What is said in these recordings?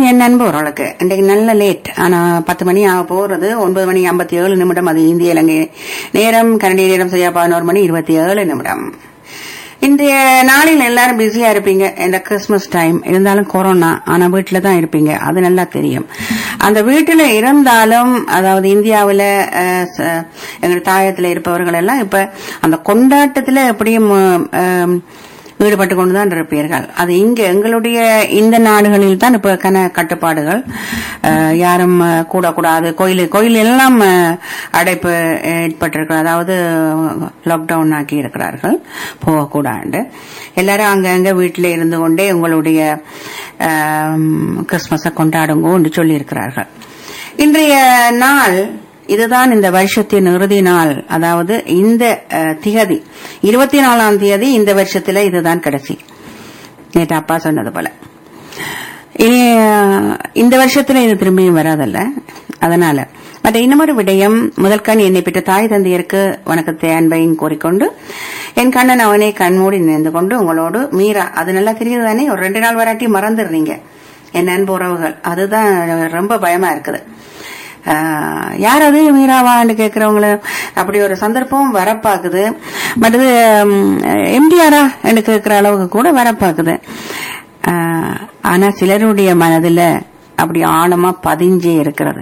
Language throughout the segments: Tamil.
என் நண்பு ஓரளவுக்கு இன்றைக்கு நல்ல லேட் ஆனா பத்து மணி ஆக போறது ஒன்பது மணி ஐம்பத்தி ஏழு நிமிடம் அது இந்திய இலங்கை நேரம் கனடிய நேரம் சரியா பதினோரு மணி இருபத்தி ஏழு நிமிடம் இன்றைய நாளில் எல்லாரும் பிஸியா இருப்பீங்க இந்த கிறிஸ்துமஸ் டைம் இருந்தாலும் கொரோனா ஆனா வீட்டுல தான் இருப்பீங்க அது நல்லா தெரியும் அந்த வீட்டுல இருந்தாலும் அதாவது இந்தியாவுல அஹ், ச- எங்க தாயத்துல இருப்பவர்கள் எல்லாம் இப்ப அந்த கொண்டாட்டத்துல எப்படியும் அஹ், ஈடுபட்டு கொண்டுதான் இருப்பீர்கள் அது இங்க எங்களுடைய இந்த நாடுகளில் தான் இப்ப கன கட்டுப்பாடுகள் அஹ், யாரும் அஹ், கூடக்கூடாது கோயில் கோயில் எல்லாம் அஹ், அடைப்பு ஏற்பட்டிருக்கு அதாவது லாக்டவுன் ஆக்கி இருக்கிறார்கள் போகக்கூடாது எல்லாரும் அங்கங்க வீட்டில இருந்து கொண்டே உங்களுடைய கிறிஸ்துமஸை கொண்டாடுங்கன்னு சொல்லி இருக்கிறார்கள் இன்றைய நாள் இதுதான் இந்த வருஷத்தின் இறுதி நாள் அதாவது இந்த அஹ், திகதி இருபத்தி நாலாம் தேதி இந்த வருஷத்துல இதுதான் கடைசி நேற்று அப்பா சொன்னது போல இனி அஹ், இந்த வருஷத்துல இது திரும்பியும் வராதல்ல அதனால பட் இன்னமொரு விடயம் முதல் கண் என்னை பெற்ற தாய் தந்தையருக்கு வணக்கத்தை அன்பையும் கூறிக்கொண்டு என் கண்ணன் அவனை கண்மூடி நினைந்து கொண்டு உங்களோடு மீரா அது நல்லா தெரியுது தானே ஒரு ரெண்டு நாள் வராட்டி மறந்துடுறீங்க என் அன்பு உறவுகள் அதுதான் ரொம்ப பயமா இருக்குது ஆஹ், யார் அது மீராவான்னு கேட்கறவங்கள அப்படி ஒரு சந்தர்ப்பம் வரப்பாக்குது பட் இது எம்டிஆரா என்று கேட்கிற அளவுக்கு கூட வரப்பாக்குது ஆஹ், ஆனா சிலருடைய மனதுல அப்படி ஆழமா பதிஞ்சே இருக்கிறது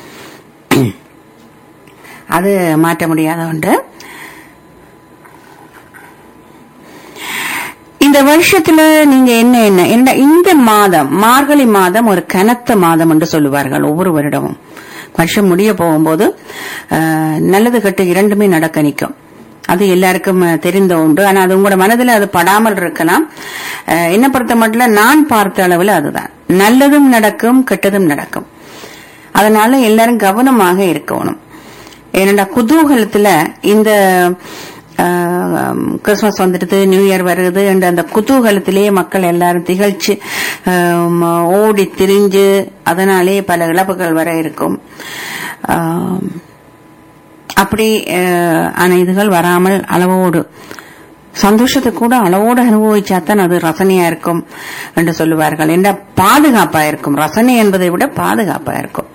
அது மாற்ற முடியாத ஒன்று இந்த வருஷத்துல நீங்க என்ன என்ன என்ன இந்த மாதம் மார்கழி மாதம் ஒரு கனத்த மாதம் என்று சொல்லுவார்கள் ஒவ்வொரு வருடமும் வருஷம் முடிய போகும்போது ஆஹ், நல்லது கெட்டு இரண்டுமே நடக்க நிற்கும் அது எல்லாருக்கும் அஹ், தெரிந்த உண்டு ஆனா அது உங்களோட மனதில் அது படாமல் இருக்கலாம் அஹ், என்ன பொறுத்த மட்டும் நான் பார்த்த அளவில் அதுதான் நல்லதும் நடக்கும் கெட்டதும் நடக்கும் அதனால எல்லாரும் கவனமாக இருக்கணும் ஏனண்டா குதூகலத்துல இந்த ஆஹ், கிறிஸ்துமஸ் வந்துடுது நியூ இயர் வருது என்ற அந்த குதூகலத்திலேயே மக்கள் எல்லாரும் திகழ்ச்சி ஆஹ், ஓடி திரிஞ்சு அதனாலே பல இழப்புகள் வர இருக்கும் ஆஹ், அப்படி ஆஹ், ஆன இதுகள் வராமல் அளவோடு சந்தோஷத்தை கூட அளவோடு அனுபவிச்சாதான் அது ரசனையா இருக்கும் என்று சொல்லுவார்கள் என்ற பாதுகாப்பா இருக்கும் ரசனை என்பதை விட பாதுகாப்பா இருக்கும்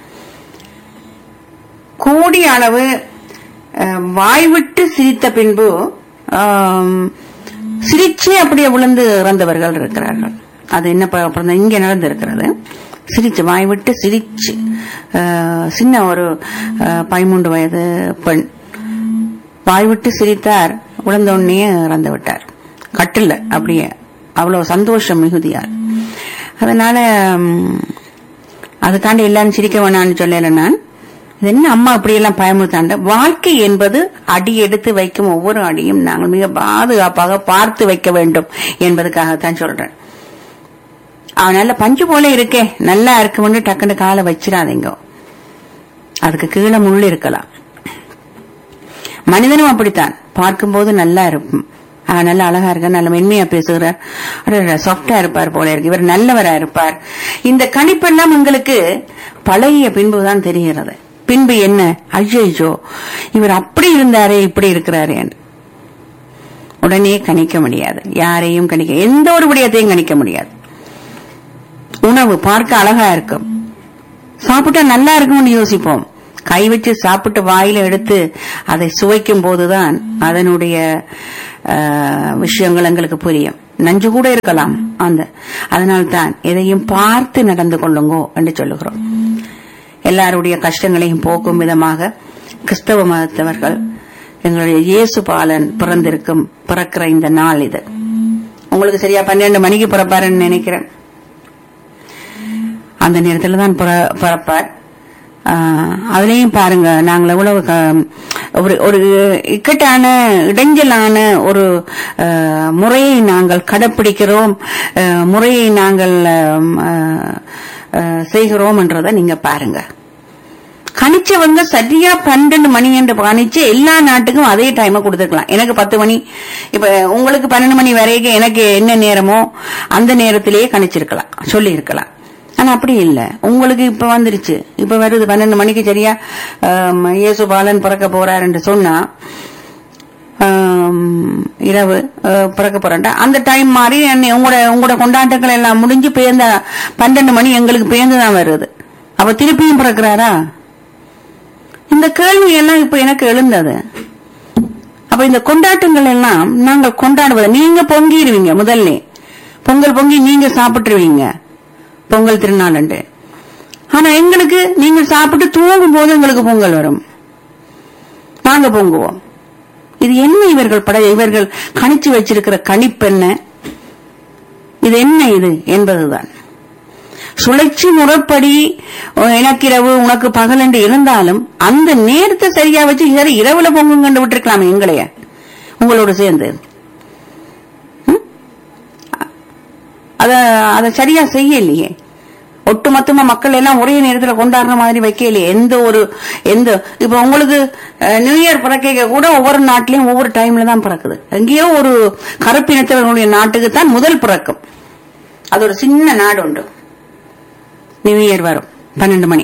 கூடிய அளவு அஹ், வாய்விட்டு சிரித்த பின்பு ஆம், சிரிச்சே அப்படியே விழுந்து இறந்தவர்கள் இருக்கிறார்கள் அது என்ன ப- அப்புறம் இங்க நடந்து இருக்கிறது சிரிச்சு வாய் விட்டு சிரிச்சு அஹ், சின்ன ஒரு அஹ், பதிமூன்று வயது பெண் வாய் விட்டு சிரித்தார் விழுந்த உடனே இறந்து விட்டார் கட்டில்ல அப்படியே அவ்வளவு சந்தோஷம் மிகுதியார் அதனால ம், அதுக்காண்டி எல்லாரும் சிரிக்க வேணாம்னு சொல்லல நான் இது என்ன அம்மா அப்படியெல்லாம் பயமுறுத்தாண்ட வாழ்க்கை என்பது அடி எடுத்து வைக்கும் ஒவ்வொரு அடியும் நாங்கள் மிக பாதுகாப்பாக பார்த்து வைக்க வேண்டும் என்பதுக்காகத்தான் சொல்றேன் அவன் நல்ல பஞ்சு போல இருக்கே நல்லா இருக்கும்னு டக்குன்னு காலை வச்சிடாதீங்க அதுக்கு கீழே முள் இருக்கலாம் மனிதனும் அப்படித்தான் பார்க்கும்போது நல்லா இருக்கும் ஆ, நல்ல அழகா இருக்கார் நல்ல மென்மையா பேசுகிறார் சாஃப்டா இருப்பார் போல இருக்கு இவர் நல்லவரா இருப்பார் இந்த கணிப்பெல்லாம் உங்களுக்கு பழகிய பின்புதான் தெரிகிறது பின்பு என்ன ஐயோ இவர் அப்படி இருந்தாரே இப்படி இருக்கிறாரே என்று உடனே கணிக்க முடியாது யாரையும் கணிக்க எந்த ஒரு விடயத்தையும் கணிக்க முடியாது உணவு பார்க்க அழகா இருக்கும் சாப்பிட்டா நல்லா இருக்கும்னு யோசிப்போம் கை வச்சு சாப்பிட்டு வாயில எடுத்து அதை சுவைக்கும் போதுதான் அதனுடைய ஆஹ், விஷயங்கள் எங்களுக்கு புரியும் நஞ்சு கூட இருக்கலாம் அந்த அதனால்தான் எதையும் பார்த்து நடந்து கொள்ளுங்கோ என்று சொல்லுகிறோம் எல்லாருடைய கஷ்டங்களையும் போக்கும் விதமாக கிறிஸ்தவ மதத்தவர்கள் எங்களுடைய இயேசு பாலன் பிறந்திருக்கும் பிறக்கிற இந்த நாள் இது உங்களுக்கு சரியா பன்னெண்டு மணிக்கு பிறப்பாருன்னு நினைக்கிறேன் அந்த நேரத்துல தான் பிற- பிறப்பார் ஆஹ், அதுலயும் பாருங்க நாங்கள் எவ்வளவு க- ஒரு ஒரு இக்கட்டான இடைஞ்சலான ஒரு ஆஹ், முறையை நாங்கள் கடைப்பிடிக்கிறோம் ஆஹ், முறையை நாங்கள் ஆம், ஆஹ், ஆஹ், செய்கிறோம் என்றதை நீங்க பாருங்க கணிச்சவங்க சரியா பன்னெண்டு மணி என்று கணிச்சு எல்லா நாட்டுக்கும் அதே டைமை கொடுத்துருக்கலாம் எனக்கு பத்து மணி இப்ப உங்களுக்கு பன்னெண்டு மணி வரைக்கும் எனக்கு என்ன நேரமோ அந்த நேரத்திலேயே கணிச்சிருக்கலாம் சொல்லி இருக்கலாம் ஆனா அப்படி இல்ல உங்களுக்கு இப்ப வந்துருச்சு இப்ப வருது பன்னெண்டு மணிக்கு சரியா ஆம், இயேசு பாலன் பிறக்க போறாருன்னு சொன்னா ஆம், இரவு அஹ், பிறக்க போறேன்டா அந்த டைம் மாறி என்னை- உங்களோட உங்களோட கொண்டாட்டங்கள் எல்லாம் முடிஞ்சு பேர்ந்த பன்னெண்டு மணி எங்களுக்கு பேர்ந்து தான் வருது அப்ப திருப்பியும் பிறக்கிறாரா இந்த கேள்வி எல்லாம் இப்ப எனக்கு எழுந்தது அப்ப இந்த கொண்டாட்டங்கள் எல்லாம் நாங்கள் கொண்டாடுவது நீங்க பொங்கிடுவீங்க முதல்ல பொங்கல் பொங்கி நீங்க சாப்பிட்டுருவீங்க பொங்கல் திருநாள் ஆனா எங்களுக்கு நீங்க சாப்பிட்டு தூங்கும் போது எங்களுக்கு பொங்கல் வரும் நாங்க பொங்குவோம் இது என்ன இவர்கள் பட இவர்கள் கணிச்சு வச்சிருக்கிற கணிப்பு என்ன இது என்ன இது என்பதுதான் சுழற்சி முறைப்படி அஹ், எனக்கு இரவு உனக்கு பகல் என்று இருந்தாலும் அந்த நேரத்தை சரியா வச்சு சரி இரவுல பொங்கும் கண்டு விட்டுருக்கலாம் எங்களைய உங்களோட சேர்ந்து ம்? அத அத சரியா செய்யலையே ஒட்டுமொத்தமா மக்கள் எல்லாம் ஒரே நேரத்துல கொண்டாடுற மாதிரி வைக்கலையே எந்த ஒரு எந்த இப்ப உங்களுக்கு அஹ், நியூ இயர் பிறக்க கூட ஒவ்வொரு நாட்டிலயும் ஒவ்வொரு டைம்ல தான் பிறக்குது எங்கேயோ ஒரு கருப்பினத்தவர்களுடைய நாட்டுக்கு தான் முதல் பிறக்கும் அது ஒரு சின்ன நாடு உண்டு நியூ இயர் வரும் பன்னெண்டு மணி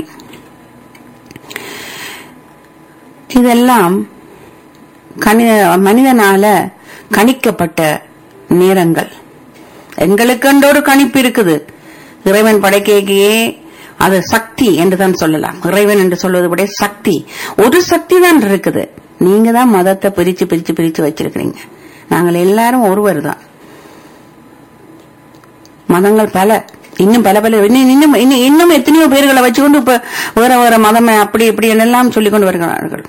இதெல்லாம் கணி- மனிதனால கணிக்கப்பட்ட நேரங்கள் எங்களுக்கென்று ஒரு கணிப்பு இருக்குது இறைவன் படைக்கையே அது சக்தி என்று தான் சொல்லலாம் இறைவன் என்று சொல்வது விட சக்தி ஒரு சக்தி தான் இருக்குது நீங்க தான் மதத்தை பிரிச்சு பிரிச்சு பிரிச்சு வச்சிருக்கிறீங்க நாங்கள் எல்லாரும் ஒருவர் தான் மதங்கள் பல இன்னும் பல பல இன்னும் இன்னும் இன்னும் இன்னும் எத்தனையோ பேர்களை வச்சுக்கொண்டு இப்ப வேற வேற மதம் அப்படி இப்படி எல்லாம் சொல்லிக் கொண்டு வருகிறார்கள்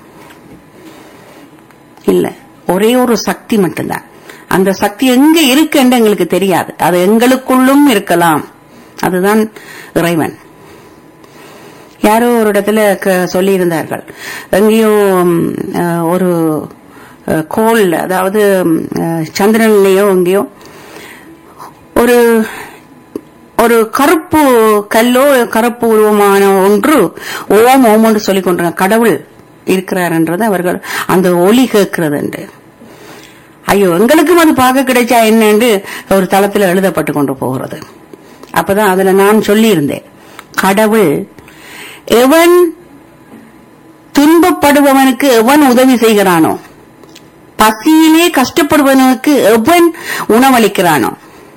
இல்ல ஒரே ஒரு சக்தி மட்டும்தான் அந்த சக்தி எங்க இருக்குன்னு எங்களுக்கு தெரியாது அது எங்களுக்குள்ளும் இருக்கலாம் அதுதான் இறைவன் யாரோ ஒரு இடத்துல சொல்லி இருந்தார்கள் எங்கேயோ ம், அஹ், ஒரு அஹ், கோள் அதாவது ம், அஹ், சந்திரன்லயோ எங்கேயோ ஒரு ஒரு கருப்பு கல்லோ கருப்பு உருவமான ஒன்று ஓம் ஓம் என்று சொல்லிக் கொண்டிருக்க கடவுள் இருக்கிறார் என்றது அவர்கள் அந்த ஒலி கேட்கிறது என்று ஐயோ எங்களுக்கும் அது பார்க்க கிடைச்சா என்னன்னு ஒரு தளத்தில் எழுதப்பட்டு கொண்டு போகிறது அப்பதான் அதுல நான் சொல்லியிருந்தேன் கடவுள் எவன் துன்பப்படுபவனுக்கு எவன் உதவி செய்கிறானோ பசியிலே கஷ்டப்படுபவனுக்கு எவன் உணவளிக்கிறானோ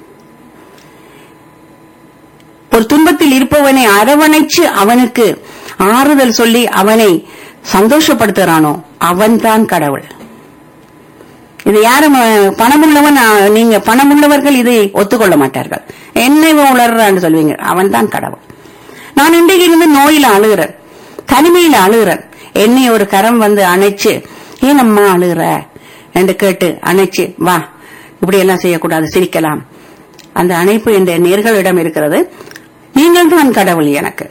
ஒரு துன்பத்தில் இருப்பவனை அரவணைச்சு அவனுக்கு ஆறுதல் சொல்லி அவனை சந்தோஷப்படுத்துறானோ அவன்தான் கடவுள் இது யாரும் அஹ், பணமுள்ளவன் அஹ், நீங்க பணமுள்ளவர்கள் இதை ஒத்துக்கொள்ள மாட்டார்கள் என்ன இவன் உளர்றான்னு சொல்லுவீங்க அவன்தான் கடவுள் நான் இன்றைக்கு இருந்து நோயில அழுகிறேன் தனிமையில அழுகிறேன் என்னை ஒரு கரம் வந்து அணைச்சு ஏன் அம்மா அழுகிற என்று கேட்டு அணைச்சு வா இப்படி எல்லாம் செய்யக்கூடாது சிரிக்கலாம் அந்த அணைப்பு என்ற நேர்களிடம் இருக்கிறது நீங்கள் தான் கடவுள் எனக்கு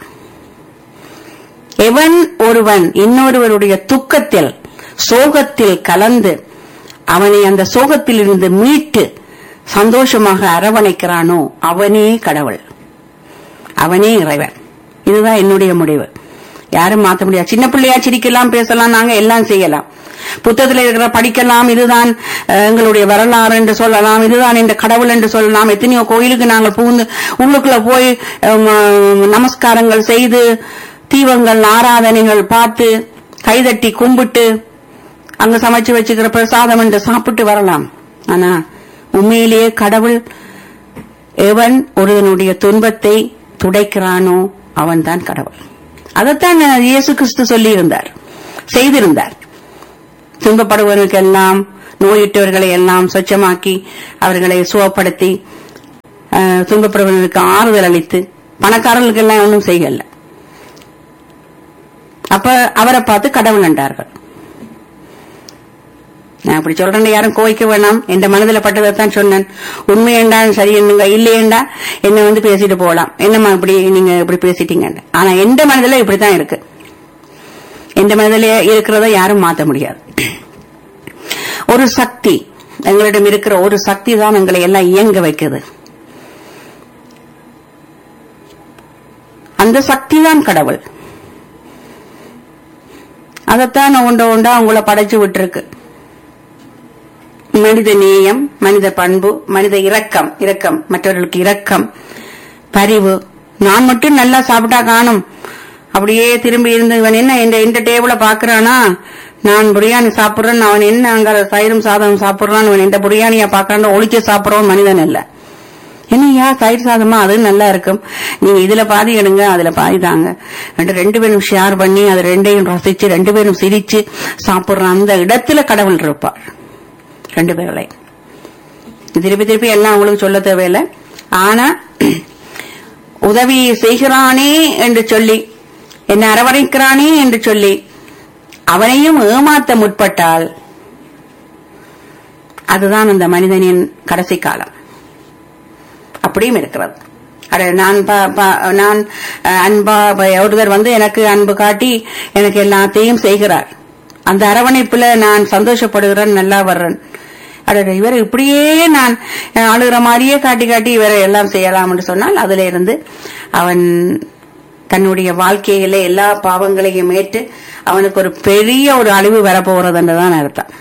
எவன் ஒருவன் இன்னொருவருடைய துக்கத்தில் சோகத்தில் கலந்து அவனை அந்த சோகத்தில் இருந்து மீட்டு சந்தோஷமாக அரவணைக்கிறானோ அவனே கடவுள் அவனே இறைவன் இதுதான் என்னுடைய முடிவு யாரும் மாத்த முடியாது சின்ன பிள்ளையா சிரிக்கலாம் பேசலாம் நாங்க எல்லாம் செய்யலாம் புத்தகத்தில் இருக்கிற படிக்கலாம் இதுதான் அஹ், எங்களுடைய வரலாறு என்று சொல்லலாம் இதுதான் இந்த கடவுள் என்று சொல்லலாம் எத்தனையோ கோயிலுக்கு நாங்கள் புகுந்து உள்ளுக்குள்ள போய் அஹ், நமஸ்காரங்கள் செய்து தீபங்கள் ஆராதனைகள் பார்த்து கைதட்டி கும்பிட்டு அங்க சமைச்சு வச்சுக்கிற பிரசாதம் என்று சாப்பிட்டு வரலாம் ஆனா உண்மையிலேயே கடவுள் எவன் ஒருவனுடைய துன்பத்தை துடைக்கிறானோ அவன்தான் கடவுள் அதைத்தான் இயேசு கிறிஸ்து சொல்லியிருந்தார் செய்திருந்தார் துன்பப்படுபவர்களுக்கெல்லாம் நோயிட்டவர்களை எல்லாம் சொச்சமாக்கி அவர்களை சுகப்படுத்தி அஹ், துன்பப்படுபவர்களுக்கு ஆறுதல் அளித்து பணக்காரர்களுக்கு எல்லாம் ஒன்றும் செய்யல அப்ப அவரை பார்த்து கடவுள் என்றார்கள் நான் அப்படி சொல்றேன் யாரும் கோய்க்க வேணாம் என் மனதில் பட்டதை தான் சொன்னேன் உண்மை ஏண்டா சரி என்னங்க இல்லையேண்டா என்ன வந்து பேசிட்டு போகலாம் என்னம்மா இப்படி நீங்க இப்படி பேசிட்டீங்க ஆனா எந்த மனதில இப்படித்தான் இருக்கு எந்த மனதில இருக்கிறத யாரும் மாத்த முடியாது ஒரு சக்தி எங்களிடம் இருக்கிற ஒரு சக்தி தான் எங்களை எல்லாம் இயங்க வைக்குது அந்த சக்தி தான் கடவுள் அதைத்தான் ஒண்ட ஒண்டா உங்களை படைச்சு விட்டுருக்கு மனித நேயம் மனித பண்பு மனித இரக்கம் இரக்கம் மற்றவர்களுக்கு இரக்கம் பரிவு நான் மட்டும் நல்லா சாப்பிட்டா காணும் அப்படியே திரும்பி இருந்து இவன் என்ன இந்த இந்த டேபிள பாக்குறானா நான் பிரியாணி சாப்பிடுறேன் அவன் என்ன அங்க தயிரும் சாதம் சாப்பிடுறான் அவன் இந்த பிரியாணியை பார்க்கறான் ஒழிச்சு சாப்பிடுறவன் மனிதன் இல்ல என்னையா தயிர் சாதமா அது நல்லா இருக்கும் நீங்க இதுல பாதி எடுங்க அதுல பாதி தாங்க ரெண்டு ரெண்டு பேரும் ஷேர் பண்ணி அது ரெண்டையும் ரசிச்சு ரெண்டு பேரும் சிரிச்சு சாப்பிடுற அந்த இடத்துல கடவுள் இருப்பார் ரெண்டு பேர்களை திருப்பி திருப்பி எல்லாம் உங்களுக்கு சொல்ல தேவையில்லை ஆனா உதவி செய்கிறானே என்று சொல்லி என்னை அரவணைக்கிறானே என்று சொல்லி அவனையும் ஏமாத்த முற்பட்டால் அதுதான் அந்த மனிதனின் கடைசி காலம் அப்படியும் இருக்கிறது அட நான் ப- ப- நான் அஹ், அன்பா ப- ஒருத்தர் வந்து எனக்கு அன்பு காட்டி எனக்கு எல்லாத்தையும் செய்கிறார் அந்த அரவணைப்புல நான் சந்தோஷப்படுகிறேன் நல்லா வர்றேன் அட இவர் இப்படியே நான் அஹ், அழுகிற மாதிரியே காட்டி காட்டி இவரை எல்லாம் செய்யலாம் என்று சொன்னால் அதுல இருந்து அவன் தன்னுடைய வாழ்க்கையில எல்லா பாவங்களையும் ஏற்று அவனுக்கு ஒரு பெரிய ஒரு அழிவு வரப்போகிறது என்றுதான் அர்த்தம்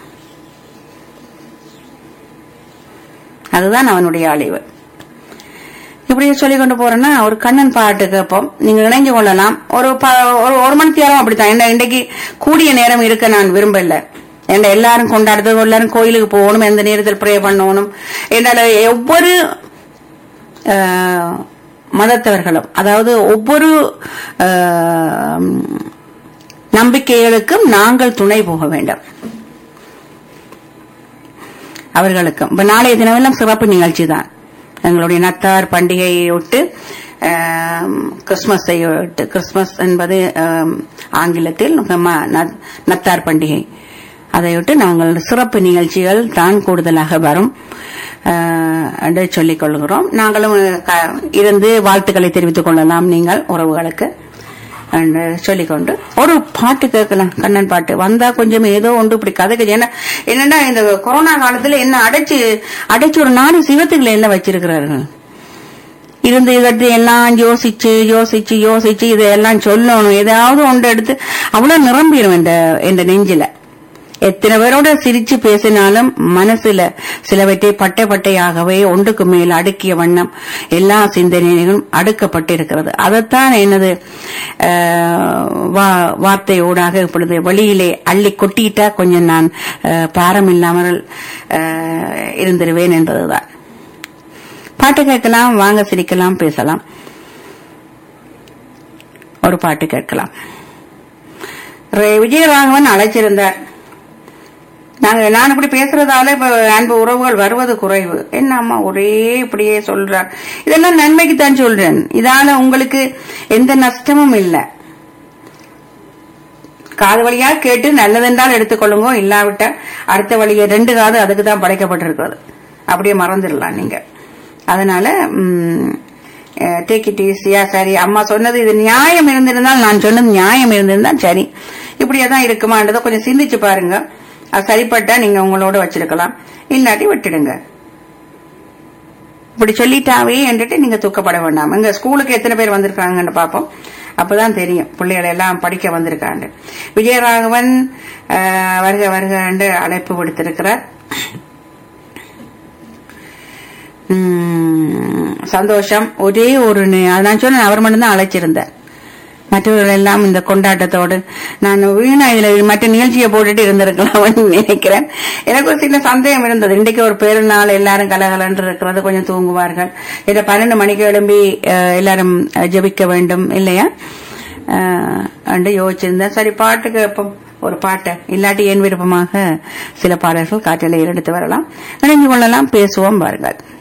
அதுதான் அவனுடைய அழிவு இப்படியே சொல்லி கொண்டு போறேன்னா ஒரு கண்ணன் பாட்டு கேட்போம் நீங்க இணைஞ்சு கொள்ளலாம் ஒரு ப- ஒரு ஒரு மணி நேரம் அப்படித்தான் என்ன இன்றைக்கு கூடிய நேரம் இருக்க நான் விரும்பல என்ன எல்லாரும் கொண்டாடுறது எல்லாரும் கோயிலுக்கு போகணும் எந்த நேரத்தில் ப்ரே பண்ணணும் என்னால ஒவ்வொரு ஆஹ், மதத்தவர்களும் அதாவது ஒவ்வொரு ஆஹ், நம்பிக்கைகளுக்கும் நாங்கள் துணை போக வேண்டும் அவர்களுக்கும் இப்ப நாளைய தினமெல்லாம் சிறப்பு நிகழ்ச்சி தான் எங்களுடைய நத்தார் பண்டிகையொட்டு ஆம், கிறிஸ்துமஸை ஒட்டு கிறிஸ்துமஸ் என்பது ஆம், ஆங்கிலத்தில் ம- ந- நத்தார் பண்டிகை அதையொட்டு நாங்கள் சிறப்பு நிகழ்ச்சிகள் தான் கூடுதலாக வரும் ஆ, என்று சொல்லிக் கொள்கிறோம் நாங்களும் க- இருந்து வாழ்த்துக்களை தெரிவித்துக் கொள்ளலாம் நீங்கள் உறவுகளுக்கு என்று சொல்லிக்கொண்டு ஒரு பாட்டு கேட்கலாம் கண்ணன் பாட்டு வந்தா கொஞ்சம் ஏதோ ஒன்று இப்படி கதைக்கு ஏன்னா என்னன்னா இந்த கொரோனா காலத்துல என்ன அடைச்சு அடைச்சு ஒரு நாலு சிவத்துக்களை எல்லாம் வச்சிருக்கிறார்கள் இருந்து இதற்கு எல்லாம் யோசிச்சு யோசிச்சு யோசிச்சு இதையெல்லாம் சொல்லணும் ஏதாவது ஒன்று எடுத்து அவ்வளவு நிரம்பிடும் இந்த இந்த நெஞ்சில எத்தனை பேரோட சிரிச்சு பேசினாலும் மனசுல சிலவற்றை பட்டை பட்டையாகவே ஒன்றுக்கு மேல் அடுக்கிய வண்ணம் எல்லா சிந்தனைகளும் அடுக்கப்பட்டிருக்கிறது அதைத்தான் எனது ஆஹ், வா- வார்த்தையோடாக இப்பொழுது வெளியிலே அள்ளி கொட்டிட்டா கொஞ்சம் நான் ஆஹ், பாரம் இல்லாமல் ஆஹ், இருந்திருவேன் என்பதுதான் பாட்டு கேட்கலாம் வாங்க சிரிக்கலாம் பேசலாம் ஒரு பாட்டு கேட்கலாம் ரே- விஜயராகவன் அழைச்சிருந்தார் நாங்க நான் இப்படி பேசுறதால இப்ப அன்பு உறவுகள் வருவது குறைவு என்ன அம்மா ஒரே இப்படியே சொல்றார் இதெல்லாம் நன்மைக்கு தான் சொல்றேன் இதால உங்களுக்கு எந்த நஷ்டமும் இல்லை காது வழியா கேட்டு நல்லதென்றால் எடுத்துக்கொள்ளுங்க இல்லாவிட்ட அடுத்த வழியை ரெண்டு காது அதுக்கு தான் படைக்கப்பட்டிருக்கிறது அப்படியே மறந்துடலாம் நீங்க அதனால டேக் இட் ஈஸியா சரி அம்மா சொன்னது இது நியாயம் இருந்திருந்தால் நான் சொன்னது நியாயம் இருந்திருந்தால் சரி இப்படியே தான் இருக்குமான்றதை கொஞ்சம் சிந்திச்சு பாருங்க அது சரிப்பட்டா நீங்க உங்களோட வச்சிருக்கலாம் இல்லாட்டி விட்டுடுங்க இப்படி சொல்லிட்டாவே என்றுட்டு நீங்க தூக்கப்பட வேண்டாம் எங்க ஸ்கூலுக்கு எத்தனை பேர் வந்திருக்காங்கன்னு பாப்போம் அப்பதான் தெரியும் பிள்ளைகள் எல்லாம் படிக்க வந்திருக்காங்க விஜயராகவன் ஆஹ், வருக வருக என்று அழைப்பு விடுத்திருக்கிறார் உம், சந்தோஷம் ஒரே ஒரு நி- அது நான் சொன்னேன் அவர் மட்டும்தான் அழைச்சிருந்தார் மற்றவர்கள் எல்லாம் இந்த கொண்டாட்டத்தோடு நான் வீணா இதுல மற்ற நிகழ்ச்சியை போட்டுட்டு இருந்திருக்கலாம்னு நினைக்கிறேன் எனக்கு ஒரு சின்ன சந்தேகம் இருந்தது இன்றைக்கு ஒரு பெருநாள் எல்லாரும் கலகலன்று இருக்கிறது கொஞ்சம் தூங்குவார்கள் இதை பன்னெண்டு மணிக்கு எழும்பி அஹ், எல்லாரும் அஹ், ஜெபிக்க வேண்டும் இல்லையா அஹ், என்று யோசிச்சிருந்தேன் சரி பாட்டு கேட்போம் ஒரு பாட்டை இல்லாட்டி என் விருப்பமாக சில பாடல்கள் காற்றலையில் எடுத்து வரலாம் இணைந்து கொள்ளலாம் பேசுவோம் பாருங்கள்